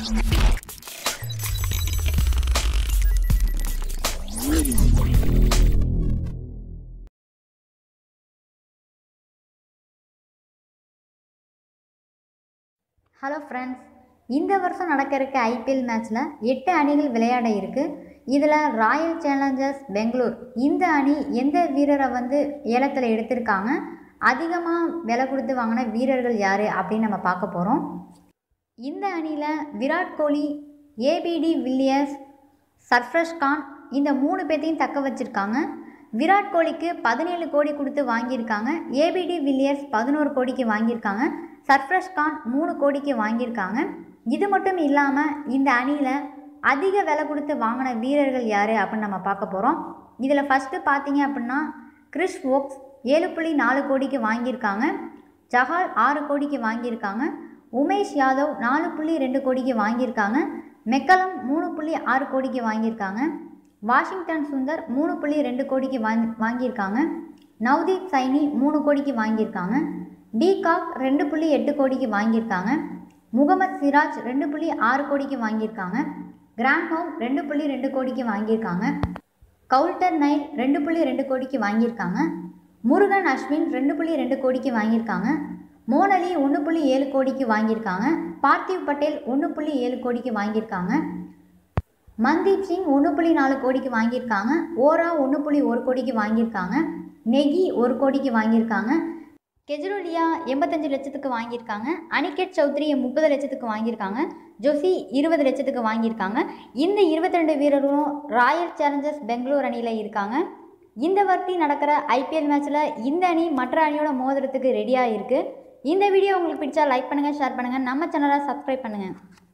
hello friends இந்த வருஷம் நடக்க இருக்க ஐபிஎல் மேட்ச்சில் எட்டு அணிகள் விளையாட இருக்கு இதில் ராயல் சேலஞ்சர்ஸ் பெங்களூர் இந்த அணி எந்த வீரரை வந்து ஏலத்தில் எடுத்திருக்காங்க அதிகமாக விலை கொடுத்து வாங்கின வீரர்கள் யார் அப்படின்னு நம்ம பார்க்க போகிறோம் இந்த அணியில் விராட் கோலி ஏபிடி வில்லியர்ஸ் சர்ஃப்ரஷ் கான் இந்த மூணு பேர்த்தையும் தக்க வச்சுருக்காங்க விராட் கோலிக்கு பதினேழு கோடி கொடுத்து வாங்கியிருக்காங்க ஏபிடி வில்லியர்ஸ் பதினோரு கோடிக்கு வாங்கியிருக்காங்க சர்ஃப்ரஷ் கான் மூணு கோடிக்கு வாங்கியிருக்காங்க இது மட்டும் இல்லாமல் இந்த அணியில் அதிக விலை கொடுத்து வாங்கின வீரர்கள் யார் அப்படின்னு நம்ம பார்க்க போகிறோம் இதில் ஃபஸ்ட்டு பார்த்தீங்க அப்படின்னா கிறிஸ் ஓக்ஸ் ஏழு புள்ளி நாலு கோடிக்கு வாங்கியிருக்காங்க ஜஹால் ஆறு கோடிக்கு வாங்கியிருக்காங்க உமேஷ் யாதவ் நாலு புள்ளி ரெண்டு கோடிக்கு வாங்கியிருக்காங்க மெக்கலம் மூணு புள்ளி ஆறு கோடிக்கு வாங்கியிருக்காங்க வாஷிங்டன் சுந்தர் மூணு புள்ளி ரெண்டு கோடிக்கு வாங்கி வாங்கியிருக்காங்க நவ்தீப் சைனி மூணு கோடிக்கு வாங்கியிருக்காங்க டிகாக் ரெண்டு புள்ளி எட்டு கோடிக்கு வாங்கியிருக்காங்க முகமது சிராஜ் ரெண்டு புள்ளி ஆறு கோடிக்கு வாங்கியிருக்காங்க கிராண்ட் ஹோம் ரெண்டு புள்ளி ரெண்டு கோடிக்கு வாங்கியிருக்காங்க கவுல்டர் நைல் ரெண்டு புள்ளி ரெண்டு கோடிக்கு வாங்கியிருக்காங்க முருகன் அஸ்வின் ரெண்டு புள்ளி ரெண்டு கோடிக்கு வாங்கியிருக்காங்க மோனலி ஒன்று புள்ளி ஏழு கோடிக்கு வாங்கியிருக்காங்க பார்த்திவ் பட்டேல் ஒன்று புள்ளி ஏழு கோடிக்கு வாங்கியிருக்காங்க மன்தீப் சிங் ஒன்று புள்ளி நாலு கோடிக்கு வாங்கியிருக்காங்க ஓரா ஒன்று புள்ளி ஒரு கோடிக்கு வாங்கியிருக்காங்க நெகி ஒரு கோடிக்கு வாங்கியிருக்காங்க கெஜ்ரோலியா எண்பத்தஞ்சு லட்சத்துக்கு வாங்கியிருக்காங்க அனிகேட் சௌத்ரி முப்பது லட்சத்துக்கு வாங்கியிருக்காங்க ஜோசி இருபது லட்சத்துக்கு வாங்கியிருக்காங்க இந்த இருபத்தி ரெண்டு வீரர்களும் ராயல் சேலஞ்சர்ஸ் பெங்களூர் அணியில் இருக்காங்க இந்த வாட்டி நடக்கிற ஐபிஎல் மேட்ச்சில் இந்த அணி மற்ற அணியோட மோதிரத்துக்கு ரெடியாக இருக்குது இந்த வீடியோ உங்களுக்கு பிடிச்சா லைக் பண்ணுங்கள் ஷேர் பண்ணுங்கள் நம்ம சேனலை சப்ஸ்கிரைப் பண்ணுங்கள்